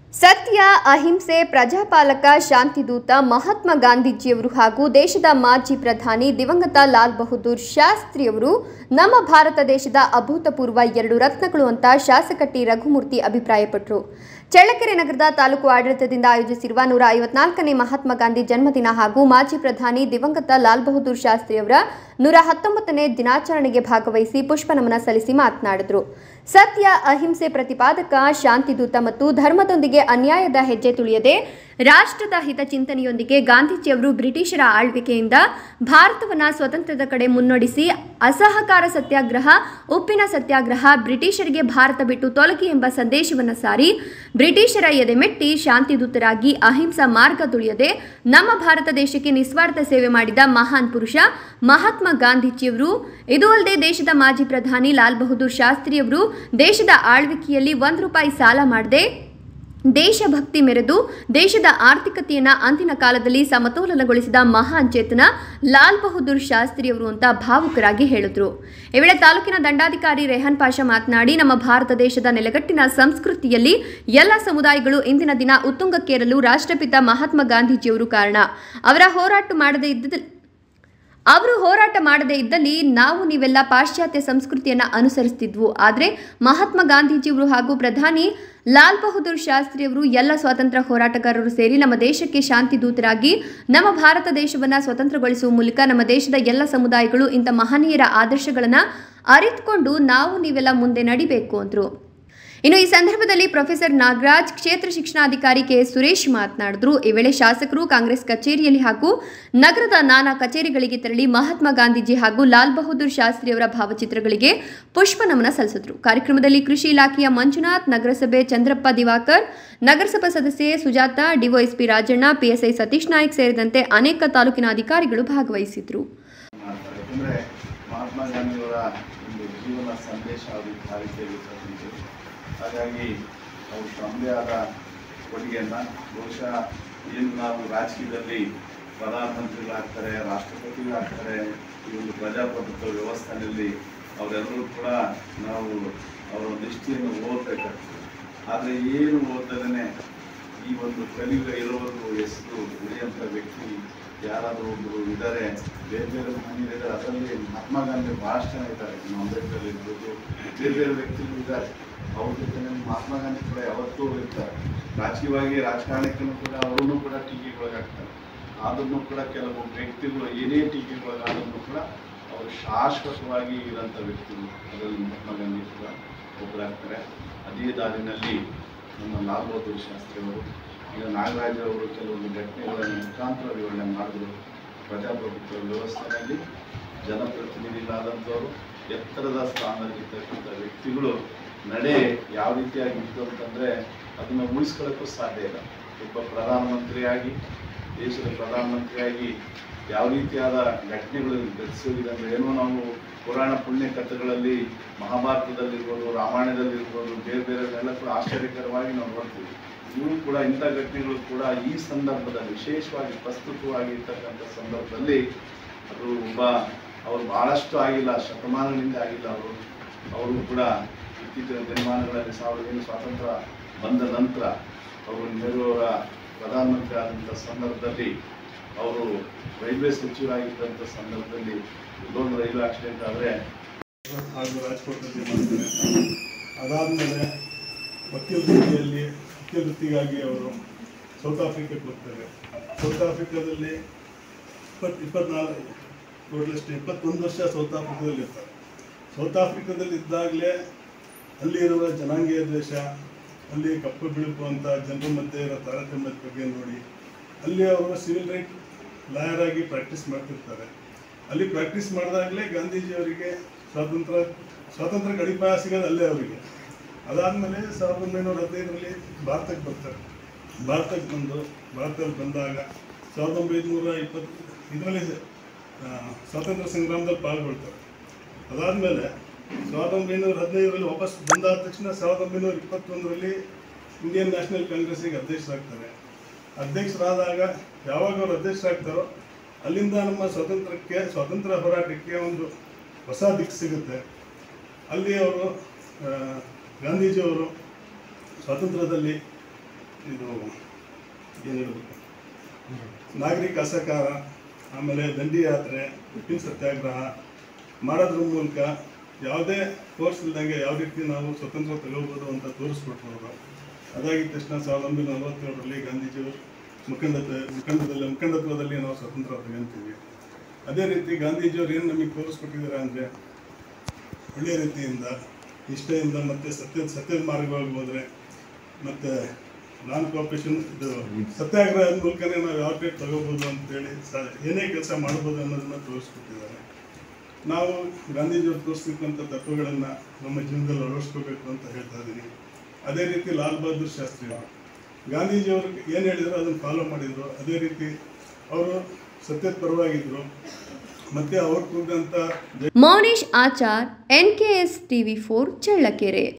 ಸತ್ಯ ಅಹಿಂಸೆ ಪ್ರಜಾಪಾಲಕ ಶಾಂತಿದೂತ ಮಹಾತ್ಮ ಗಾಂಧೀಜಿಯವರು ಹಾಗೂ ದೇಶದ ಮಾಜಿ ಪ್ರಧಾನಿ ದಿವಂಗತ ಲಾಲ್ ಬಹದ್ದೂರ್ ಶಾಸ್ತ್ರಿಯವರು ನಮ್ಮ ಭಾರತ ದೇಶದ ಅಭೂತಪೂರ್ವ ಎರಡು ರತ್ನಗಳು ಅಂತ ಶಾಸಕ ಟಿ ರಘುಮೂರ್ತಿ ಅಭಿಪ್ರಾಯಪಟ್ಟರು ಚಳ್ಳಕೆರೆ ನಗರದ ತಾಲೂಕು ಆಡಳಿತದಿಂದ ಆಯೋಜಿಸಿರುವ ನೂರ ಐವತ್ನಾಲ್ಕನೇ ಮಹಾತ್ಮ ಗಾಂಧಿ ಜನ್ಮದಿನ ಹಾಗೂ ಮಾಜಿ ಪ್ರಧಾನಿ ದಿವಂಗತ ಲಾಲ್ ಬಹದ್ದೂರ್ ಶಾಸ್ತ್ರಿಯವರ ನೂರ ಹತ್ತೊಂಬತ್ತನೇ ದಿನಾಚರಣೆಗೆ ಭಾಗವಹಿಸಿ ಪುಷ್ಪನಮನ ಸಲ್ಲಿಸಿ ಮಾತನಾಡಿದರು ಸತ್ಯ ಅಹಿಂಸೆ ಪ್ರತಿಪಾದಕ ಶಾಂತಿದೂತ ಮತ್ತು ಧರ್ಮದೊಂದಿಗೆ ಅನ್ಯಾಯದ ಹೆಜ್ಜೆ ತುಳಿಯದೆ ರಾಷ್ಟ್ರದ ಹಿತಚಿಂತನೆಯೊಂದಿಗೆ ಗಾಂಧೀಜಿಯವರು ಬ್ರಿಟಿಷರ ಆಳ್ವಿಕೆಯಿಂದ ಭಾರತವನ್ನು ಸ್ವತಂತ್ರದ ಕಡೆ ಮುನ್ನಡೆಸಿ ಅಸಹಕಾರ ಸತ್ಯಾಗ್ರಹ ಉಪ್ಪಿನ ಸತ್ಯಾಗ್ರಹ ಬ್ರಿಟಿಷರಿಗೆ ಭಾರತ ಬಿಟ್ಟು ತೊಲಗಿ ಎಂಬ ಸಂದೇಶವನ್ನು ಸಾರಿ ಬ್ರಿಟಿಷರ ಎದೆಮೆಟ್ಟಿ ಶಾಂತಿದೂತರಾಗಿ ಅಹಿಂಸಾ ಮಾರ್ಗ ತುಳಿಯದೆ ನಮ್ಮ ಭಾರತ ದೇಶಕ್ಕೆ ನಿಸ್ವಾರ್ಥ ಸೇವೆ ಮಾಡಿದ ಮಹಾನ್ ಪುರುಷ ಮಹಾತ್ಮ ಗಾಂಧೀಜಿಯವರು ಇದು ಅಲ್ಲದೆ ದೇಶದ ಮಾಜಿ ಪ್ರಧಾನಿ ಲಾಲ್ ಬಹದ್ದೂರ್ ಶಾಸ್ತ್ರಿಯವರು ದೇಶದ ಆಳ್ವಿಕೆಯಲ್ಲಿ ಒಂದು ರೂಪಾಯಿ ಸಾಲ ಮಾಡದೆ ದೇಶಭಕ್ತಿ ಮೆರೆದು ದೇಶದ ಆರ್ಥಿಕತೆಯನ್ನ ಅಂದಿನ ಕಾಲದಲ್ಲಿ ಸಮತೋಲನಗೊಳಿಸಿದ ಮಹಾನ್ ಚೇತನ ಲಾಲ್ ಬಹದ್ದೂರ್ ಶಾಸ್ತ್ರಿಯವರು ಅಂತ ಭಾವುಕರಾಗಿ ಹೇಳಿದ್ರು ಈ ವೇಳೆ ತಾಲೂಕಿನ ದಂಡಾಧಿಕಾರಿ ರೆಹನ್ ಪಾಷಾ ಮಾತನಾಡಿ ನಮ್ಮ ಭಾರತ ದೇಶದ ನೆಲೆಗಟ್ಟಿನ ಸಂಸ್ಕೃತಿಯಲ್ಲಿ ಎಲ್ಲ ಸಮುದಾಯಗಳು ಇಂದಿನ ದಿನ ಉತ್ತುಂಗಕ್ಕೇರಲು ರಾಷ್ಟ್ರಪಿತ ಮಹಾತ್ಮ ಗಾಂಧೀಜಿಯವರು ಕಾರಣ ಅವರ ಹೋರಾಟ ಮಾಡದೇ ಇದ್ದ ಅವರು ಹೋರಾಟ ಮಾಡದೇ ಇದ್ದಲ್ಲಿ ನಾವು ನೀವೆಲ್ಲ ಪಾಶ್ಚಾತ್ಯ ಸಂಸ್ಕೃತಿಯನ್ನು ಅನುಸರಿಸ್ತಿದ್ವು ಆದರೆ ಮಹಾತ್ಮ ಗಾಂಧೀಜಿಯವರು ಹಾಗೂ ಪ್ರಧಾನಿ ಲಾಲ್ ಬಹದ್ದೂರ್ ಶಾಸ್ತ್ರಿಯವರು ಎಲ್ಲ ಸ್ವಾತಂತ್ರ್ಯ ಹೋರಾಟಗಾರರು ಸೇರಿ ನಮ್ಮ ದೇಶಕ್ಕೆ ಶಾಂತಿ ದೂತರಾಗಿ ನಮ್ಮ ಭಾರತ ದೇಶವನ್ನು ಸ್ವತಂತ್ರಗೊಳಿಸುವ ಮೂಲಕ ನಮ್ಮ ದೇಶದ ಎಲ್ಲ ಸಮುದಾಯಗಳು ಇಂಥ ಮಹನೀಯರ ಆದರ್ಶಗಳನ್ನು ಅರಿತುಕೊಂಡು ನಾವು ನೀವೆಲ್ಲ ಮುಂದೆ ನಡಿಬೇಕು ಅಂದರು ಇನ್ನು ಈ ಸಂದರ್ಭದಲ್ಲಿ ಪ್ರೊಫೆಸರ್ ನಾಗರಾಜ್ ಕ್ಷೇತ್ರ ಶಿಕ್ಷಣಾಧಿಕಾರಿ ಕೆ ಸುರೇಶ್ ಮಾತನಾಡಿದ್ರು ಈ ವೇಳೆ ಶಾಸಕರು ಕಾಂಗ್ರೆಸ್ ಕಚೇರಿಯಲ್ಲಿ ಹಾಗೂ ನಗರದ ನಾನಾ ಕಚೇರಿಗಳಿಗೆ ತೆರಳಿ ಮಹಾತ್ಮ ಗಾಂಧೀಜಿ ಹಾಗೂ ಲಾಲ್ ಬಹದ್ದೂರ್ ಶಾಸ್ತ್ರಿಯವರ ಭಾವಚಿತ್ರಗಳಿಗೆ ಪುಷ್ಪ ನಮನ ಸಲ್ಲಿಸಿದ್ರು ಕಾರ್ಯಕ್ರಮದಲ್ಲಿ ಕೃಷಿ ಇಲಾಖೆಯ ಮಂಜುನಾಥ್ ನಗರಸಭೆ ಚಂದ್ರಪ್ಪ ದಿವಾಕರ್ ನಗರಸಭಾ ಸದಸ್ಯೆ ಸುಜಾತ ಡಿವೈಎಸ್ಪಿ ರಾಜಣ್ಣ ಪಿಎಸ್ಐ ಸತೀಶ್ ನಾಯ್ಕ್ ಸೇರಿದಂತೆ ಅನೇಕ ತಾಲೂಕಿನ ಅಧಿಕಾರಿಗಳು ಭಾಗವಹಿಸಿದ್ರು ಮಾಡ್ತಾರೆ ಯಾಕಂದರೆ ಮಹಾತ್ಮ ಗಾಂಧಿಯವರ ಒಂದು ಜೀವನ ಸಂದೇಶ ಅವರು ಸಾಹಿತ್ಯದಲ್ಲಿ ತಂದಿದ್ದು ಹಾಗಾಗಿ ಅವರು ತಮ್ಮದೇ ಆದ ಕೊಡುಗೆಯನ್ನು ಬಹುಶಃ ಏನು ನಾವು ರಾಜಕೀಯದಲ್ಲಿ ಪ್ರಧಾನಮಂತ್ರಿಗಳಾಗ್ತಾರೆ ರಾಷ್ಟ್ರಪತಿಗಳಾಗ್ತಾರೆ ಈ ಒಂದು ಪ್ರಜಾಪ್ರಭುತ್ವ ವ್ಯವಸ್ಥೆಯಲ್ಲಿ ಅವರೆಲ್ಲರೂ ಕೂಡ ನಾವು ಅವರ ದೃಷ್ಟಿಯನ್ನು ಓದಬೇಕಾಗ್ತದೆ ಆದರೆ ಏನು ಓದದೇ ಈ ಒಂದು ಕಲಿಯುಗ ಇರೋವರೆಗೂ ಹೆಸರು ಉಳಿಯಂಥ ವ್ಯಕ್ತಿ ಯಾರಾದರೂ ಒಬ್ಬರು ಇದ್ದಾರೆ ಬೇರೆ ಬೇರೆ ಮನೆಯಲ್ಲಿದ್ದಾರೆ ಅದರಲ್ಲಿ ಮಹಾತ್ಮ ಗಾಂಧಿ ಭಾಳಷ್ಟು ಜನ ಇದ್ದಾರೆ ನಮ್ಮ ಅಂಬೇಡ್ಕರ್ ಇರ್ಬೋದು ಬೇರೆ ಬೇರೆ ವ್ಯಕ್ತಿಗಳು ಇದ್ದಾರೆ ಅವ್ರ ಜೊತೆ ಮಹಾತ್ಮ ಗಾಂಧಿ ಕೂಡ ಯಾವತ್ತೂ ಇರ್ತಾರೆ ರಾಜಕೀಯವಾಗಿ ರಾಜಕಾರಣಕ್ಕೂ ಕೂಡ ಅವರೂ ಕೂಡ ಟೀಕೆಗೊಳಗಾಗ್ತಾರೆ ಆದ್ರೂ ಕೂಡ ಕೆಲವು ವ್ಯಕ್ತಿಗಳು ಏನೇ ಟೀಕೆಗೊಳಗಾದ್ರೂ ಕೂಡ ಅವರು ಶಾಶ್ವತವಾಗಿ ಇರೋಂಥ ವ್ಯಕ್ತಿಗಳು ಅದರಲ್ಲಿ ಮಹಾತ್ಮ ಗಾಂಧಿ ಕೂಡ ಒಬ್ಬರಾಗ್ತಾರೆ ಅದೇ ದಾರಿನಲ್ಲಿ ನಮ್ಮ ಲಾಲ್ ಬಹದ್ದೂರ್ ಶಾಸ್ತ್ರಿ ಅವರು ಈಗ ನಾಗರಾಜ್ ಅವರು ಕೆಲವೊಂದು ಘಟನೆಗಳನ್ನು ಮುಖಾಂತರ ವಿವರಣೆ ಮಾಡಿದ್ರು ಪ್ರಜಾಪ್ರಭುತ್ವ ವ್ಯವಸ್ಥೆಯಲ್ಲಿ ಜನಪ್ರತಿನಿಧಿಗಳಾದಂಥವರು ಎತ್ತರದ ಸ್ಥಾನದಲ್ಲಿರ್ತಕ್ಕಂಥ ವ್ಯಕ್ತಿಗಳು ನಡೆ ಯಾವ ರೀತಿಯಾಗಿತ್ತು ಅಂತಂದರೆ ಅದನ್ನು ಉಳಿಸ್ಕೊಳ್ಳೋಕ್ಕೂ ಸಾಧ್ಯ ಇಲ್ಲ ಒಬ್ಬ ಪ್ರಧಾನಮಂತ್ರಿಯಾಗಿ ದೇಶದ ಪ್ರಧಾನಮಂತ್ರಿಯಾಗಿ ಯಾವ ರೀತಿಯಾದ ಘಟನೆಗಳು ಘಟಿಸೋದಿದೆ ಅಂದರೆ ಏನೋ ನಾವು ಪುರಾಣ ಪುಣ್ಯ ಕಥೆಗಳಲ್ಲಿ ಮಹಾಭಾರತದಲ್ಲಿರ್ಬೋದು ರಾಮಾಯಣದಲ್ಲಿರ್ಬೋದು ಬೇರೆ ಬೇರೆಲ್ಲ ಕೂಡ ಆಶ್ಚರ್ಯಕರವಾಗಿ ನಾವು ನೋಡ್ತೀವಿ ಇವು ಕೂಡ ಇಂಥ ಘಟನೆಗಳು ಕೂಡ ಈ ಸಂದರ್ಭದಲ್ಲಿ ವಿಶೇಷವಾಗಿ ಪ್ರಸ್ತುತವಾಗಿರ್ತಕ್ಕಂಥ ಸಂದರ್ಭದಲ್ಲಿ ಅದು ಒಬ್ಬ ಅವರು ಬಹಳಷ್ಟು ಆಗಿಲ್ಲ ಶತಮಾನಗಳಿಂದ ಆಗಿಲ್ಲ ಅವರು ಅವರು ಕೂಡ ಇತ್ತೀಚಿನ ದಿನಮಾನಗಳಲ್ಲಿ ಸಾವಿರದ ಏನು ಸ್ವಾತಂತ್ರ್ಯ ಬಂದ ನಂತರ ಅವರು ನೆಹರು ಅವರ ಪ್ರಧಾನಮಂತ್ರಿ ಆದಂಥ ಸಂದರ್ಭದಲ್ಲಿ ಅವರು ರೈಲ್ವೆ ಸಚಿವರಾಗಿದ್ದಂಥ ಸಂದರ್ಭದಲ್ಲಿ ಇಲ್ಲೊಂದು ರೈಲ್ವೆ ಆಕ್ಸಿಡೆಂಟ್ ಆದರೆ ಹಾಗೂ ರಾಜ್ಕೋಟ್ನಲ್ಲಿ ಮಾಡ್ತಾರೆ ಅದಾದಮೇಲೆ ವಕೀಲ ವೃತ್ತಿಯಲ್ಲಿ ವಕೀಲ ವೃತ್ತಿಗಾಗಿ ಅವರು ಸೌತ್ ಆಫ್ರಿಕಾಕ್ಕೆ ಹೋಗ್ತಾರೆ ಸೌತ್ ಆಫ್ರಿಕಾದಲ್ಲಿ ಇಪ್ಪತ್ತು ಇಪ್ಪತ್ನಾಲ್ಕು ಟೋಟಲ್ ಎಷ್ಟು ಇಪ್ಪತ್ತೊಂದು ವರ್ಷ ಸೌತ್ ಆಫ್ರಿಕಾದಲ್ಲಿ ಇರ್ತಾರೆ ಸೌತ್ ಆಫ್ರಿಕಾದಲ್ಲಿ ಇದ್ದಾಗಲೇ ಅಲ್ಲಿರುವ ಜನಾಂಗೀಯ ದ್ವೇಷ ಅಲ್ಲಿ ಕಪ್ಪು ಬಿಳುಪು ಅಂತ ಜನರ ಮಧ್ಯೆ ಇರೋ ತಾರತಮ್ಯದ ಬಗ್ಗೆ ನೋಡಿ ಅಲ್ಲಿ ಅವರು ಸಿವಿಲ್ ರೈಟ್ ಲಾಯರ್ ಆಗಿ ಪ್ರಾಕ್ಟೀಸ್ ಮಾಡ್ತಿರ್ತಾರೆ ಅಲ್ಲಿ ಪ್ರಾಕ್ಟೀಸ್ ಮಾಡಿದಾಗಲೇ ಗಾಂಧೀಜಿಯವರಿಗೆ ಸ್ವಾತಂತ್ರ್ಯ ಸ್ವಾತಂತ್ರ್ಯ ಗಡಿಪಾಯ ಸಿಗೋದು ಅಲ್ಲೇ ಅವರಿಗೆ ಅದಾದಮೇಲೆ ಸಾವಿರದ ಒಂಬೈನೂರ ಹದಿನೈದರಲ್ಲಿ ಭಾರತಕ್ಕೆ ಬರ್ತಾರೆ ಭಾರತಕ್ಕೆ ಬಂದು ಭಾರತದಲ್ಲಿ ಬಂದಾಗ ಸಾವಿರದ ಒಂಬೈನೂರ ಇಪ್ಪತ್ತು ಇದರಲ್ಲಿ ಸ್ವಾತಂತ್ರ್ಯ ಸಂಗ್ರಾಮದಲ್ಲಿ ಪಾಲ್ಗೊಳ್ತಾರೆ ಅದಾದಮೇಲೆ ಸಾವಿರದ ಒಂಬೈನೂರ ಹದಿನೈದರಲ್ಲಿ ವಾಪಸ್ ಬಂದಾದ ತಕ್ಷಣ ಸಾವಿರದ ಒಂಬೈನೂರ ಇಪ್ಪತ್ತೊಂದರಲ್ಲಿ ಇಂಡಿಯನ್ ನ್ಯಾಷನಲ್ ಕಾಂಗ್ರೆಸ್ಸಿಗೆ ಅಧ್ಯಕ್ಷರಾಗ್ತಾರೆ ಅಧ್ಯಕ್ಷರಾದಾಗ ಯಾವಾಗ ಅವರು ಅಧ್ಯಕ್ಷರಾಗ್ತಾರೋ ಅಲ್ಲಿಂದ ನಮ್ಮ ಸ್ವಾತಂತ್ರ್ಯಕ್ಕೆ ಸ್ವಾತಂತ್ರ್ಯ ಹೋರಾಟಕ್ಕೆ ಒಂದು ಹೊಸ ದಿಕ್ಕು ಸಿಗುತ್ತೆ ಅಲ್ಲಿ ಅವರು ಆ, ಗಾಂಧೀಜಿಯವರು ಸ್ವಾತಂತ್ರ್ಯದಲ್ಲಿ ಇದು ಏನು ಹೇಳ್ಬೇಕು ನಾಗರಿಕ ಅಸಹಕಾರ ಆಮೇಲೆ ದಂಡಿ ಯಾತ್ರೆ ಉಪ್ಪಿನ ಸತ್ಯಾಗ್ರಹ ಮಾಡೋದ್ರ ಮೂಲಕ ಯಾವುದೇ ಫೋರ್ಸ್ ಇಲ್ದಂಗೆ ಯಾವ ರೀತಿ ನಾವು ಸ್ವತಂತ್ರ ತಗೋಬೋದು ಅಂತ ತೋರಿಸ್ಕೊಟ್ರು ಅವರು ಅದಾಗಿದ ತಕ್ಷಣ ಸಾವಿರದ ಒಂಬೈನೂರ ನಲವತ್ತೇಳರಲ್ಲಿ ಗಾಂಧೀಜಿಯವರು ಮುಖಂಡತೆ ಮುಖಂಡದಲ್ಲಿ ಮುಖಂಡತ್ವದಲ್ಲಿ ನಾವು ಸ್ವತಂತ್ರ ತಗೊಂತೀವಿ ಅದೇ ರೀತಿ ಗಾಂಧೀಜಿಯವರು ಏನು ನಮಗೆ ತೋರಿಸ್ಕೊಟ್ಟಿದ್ದಾರೆ ಅಂದರೆ ಒಳ್ಳೆಯ ರೀತಿಯಿಂದ ನಿಷ್ಠೆಯಿಂದ ಮತ್ತು ಸತ್ಯ ಸತ್ಯದ ಮಾರ್ಗವಾಗಿ ಹೋದರೆ ಮತ್ತು ನಾನ್ ಕೋಆಪರೇಷನ್ ಇದು ಸತ್ಯಾಗ್ರಹದ ಮೂಲಕನೇ ನಾವು ಯಾವ ರೀತಿ ತಗೋಬೋದು ಅಂತೇಳಿ ಸ ಏನೇ ಕೆಲಸ ಮಾಡ್ಬೋದು ಅನ್ನೋದನ್ನ ತೋರಿಸ್ಕೊಟ್ಟಿದ್ದಾರೆ ನಾವು ಗಾಂಧೀಜಿಯವರು ತೋರಿಸ್ತಿದ್ದಂಥ ತತ್ವಗಳನ್ನು ನಮ್ಮ ಜೀವನದಲ್ಲಿ ಅಳವಡಿಸ್ಕೋಬೇಕು ಅಂತ ಹೇಳ್ತಾ ಇದ್ದೀನಿ ಅದೇ ರೀತಿ ಲಾಲ್ ಬಹದ್ದೂರ್ ಶಾಸ್ತ್ರಿ ಅವರು ಗಾಂಧೀಜಿಯವರು ಏನು ಹೇಳಿದ್ರು ಅದನ್ನು ಫಾಲೋ ಮಾಡಿದರು ಅದೇ ರೀತಿ ಅವರು ಸತ್ಯದ ಪರವಾಗಿದ್ದರು ಮತ್ತು ಅವ್ರು ಕೂಡಿದಂಥ Mounesh Achar N K S TV four Challakere